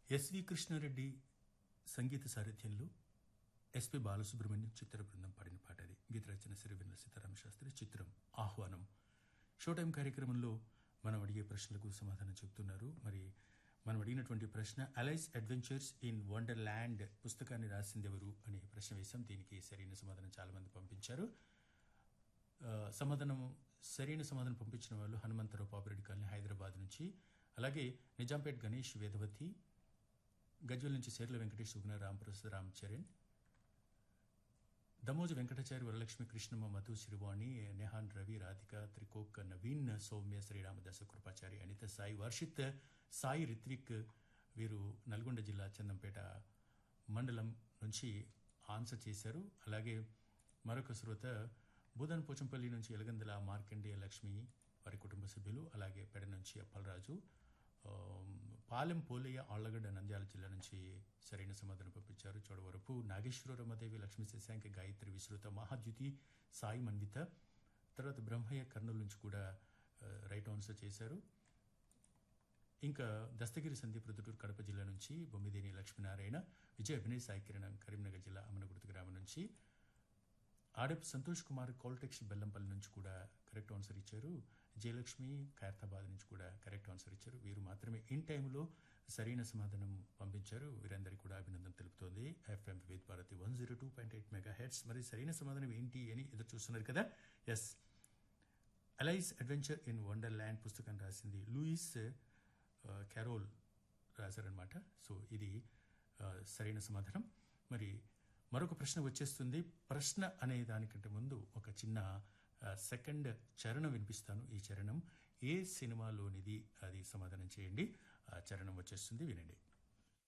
SV Krishna Reddy సంగీత సారథ్యంలో SP Balasubrahmanyam చిత్ర బృందం పాడిన పాట అది గీత రచన సిరివెన్నెల సీతారామ శాస్త్రి చిత్రం ఆహ్వానం షో టైం కార్యక్రమంలో మనం అడిగే ప్రశ్నలకు సమాధానం చెబుతున్నారు మరి మనం అడిగినటువంటి ప్రశ్న Alice adventures in Wonderland పుస్తకాన్ని రాసింది ఎవరు అనే ప్రశ్న వేశాం దీనికి సరైన సమాధానం చాలా మంది పంపించారు ఆ, సమాధానం సరైన సమాధానం పంపించిన వాళ్ళు హనుమంతరావు పాపిరెడ్డి కాలనీ హైదరాబాద్ నుంచి అలాగే నిజాంపేట్ గణేష్ వేదవతి గజ్వల్ నుంచి సేర్ల వెంకటేష్ సుగుణ రాంప్రసాద్ రామ్ చరణ్ దమోజు వెంకటాచారి వరలక్ష్మి కృష్ణమ్మ మధు శ్రీవాణి నెహాన్ రవి రాధిక త్రికోక్ నవీన్ సౌమ్య శ్రీరామదాస కృపాచారి అనిత సాయి వర్షిత్ సాయి రిత్విక్ వీరు నల్గొండ జిల్లా చందంపేట మండలం నుంచి ఆన్సర్ చేశారు అలాగే మరొక శ్రోత బుధన్ పోచంపల్లి నుంచి ఎలగందల మార్కండేయ లక్ష్మి వారి కుటుంబ సభ్యులు అలాగే పెడ నుంచి అప్పలరాజు ఆ, పాలెం పోలయ్య ఆళ్లగడ్డ నంద్యాల జిల్లా నుంచి సరైన సమాధానం పంపించారు చోడవరపు నాగేశ్వర రమదేవి లక్ష్మీ శశాంక గాయత్రి విశ్రుత మహాద్యుతి సాయి మన్విత తర్వాత బ్రహ్మయ్య కర్నూలు నుంచి కూడా ఆ, రైట్ ఆన్సర్ చేశారు ఇంకా దస్తగిరి సందీప్ రుదుటూరు కడప జిల్లా నుంచి బొమ్మిదేని లక్ష్మీనారాయణ విజయ అభినయ్ సాయి కిరణ్ కరీంనగర్ జిల్లా అమనగుర్తి గ్రామం నుంచి ఆడప్ సంతోష్ కుమార్ కోల్టెక్స్ బెల్లంపల్లి నుంచి కూడా కరెక్ట్ ఆన్సర్ ఇచ్చారు జయలక్ష్మి ఖైరతాబాద్ నుంచి కూడా కరెక్ట్ ఆన్సర్ ఇచ్చారు వీరు మాత్రమే ఇన్ టైంలో సరైన సమాధానం పంపించారు వీరందరికీ కూడా అభినందన తెలుపుతోంది FM Vividh Bharati one zero two point eight megahertz మరి సరైన సమాధానం ఏంటి అని ఎదురు చూస్తున్నారు కదా yes Alice adventure in Wonderland పుస్తకం రాసింది లూయిస్ ఆ, క్యారోల్ రాశారనమాట సో ఇది ఆ, సరైన సమాధానం మరి మరొక ప్రశ్న వచ్చేస్తుంది ప్రశ్న అనే దానికంటే ముందు ఒక చిన్న ఆ, సెకండ్ చరణం వినిపిస్తాను ఈ చరణం ఏ సినిమాలోనిది అది సమాధానం చేయండి ఆ చరణం వచ్చేస్తుంది వినండి